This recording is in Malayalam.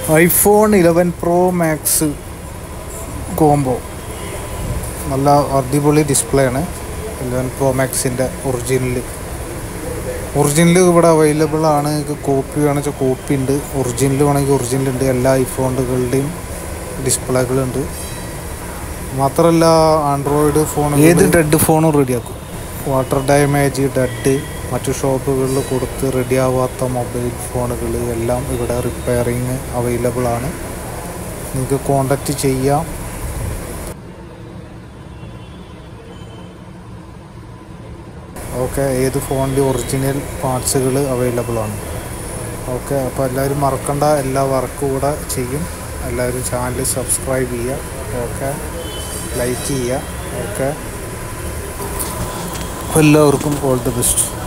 iPhone eleven pro max combo നല്ല അടിപൊളി ഡിസ്പ്ലേ ആണ് ഇലവൻ പ്രോ മാക്സിൻ്റെ ഒറിജിനൽ ഒറിജിനൽ ഇവിടെ അവൈലബിൾ ആണ് കോപ്പി വേണമെന്ന് വെച്ചാൽ കോപ്പി ഉണ്ട് ഒറിജിനൽ വേണമെങ്കിൽ ഒറിജിനൽ ഉണ്ട് എല്ലാ ഐഫോണുകളുടെയും ഡിസ്പ്ലേകളുണ്ട് മാത്രമല്ല ആൻഡ്രോയിഡ് ഫോൺ ഏത് ഡെഡ് ഫോണും റെഡിയാക്കും വാട്ടർ ഡാമേജ് ഡെഡ് മറ്റു ഷോപ്പുകളിൽ കൊടുത്ത് റെഡിയാവാത്ത മൊബൈൽ ഫോണുകൾ എല്ലാം ഇവിടെ റിപ്പയറിങ് അവൈലബിൾ ആണ് നിങ്ങൾക്ക് കോണ്ടാക്റ്റ് ചെയ്യാം ഓക്കെ ഏത് ഫോണിൻ്റെ ഒറിജിനൽ പാർട്സുകൾ അവൈലബിൾ ആണ് ഓക്കെ അപ്പോൾ എല്ലാവരും മറക്കണ്ട എല്ലാ വർക്കും കൂടെ ചെയ്യും എല്ലാവരും ചാനൽ സബ്സ്ക്രൈബ് ചെയ്യുക ഓക്കെ ലൈക്ക് ചെയ്യുക ഓക്കെ അപ്പോൾ എല്ലാവർക്കും ഓൾ ദി ബെസ്റ്റ്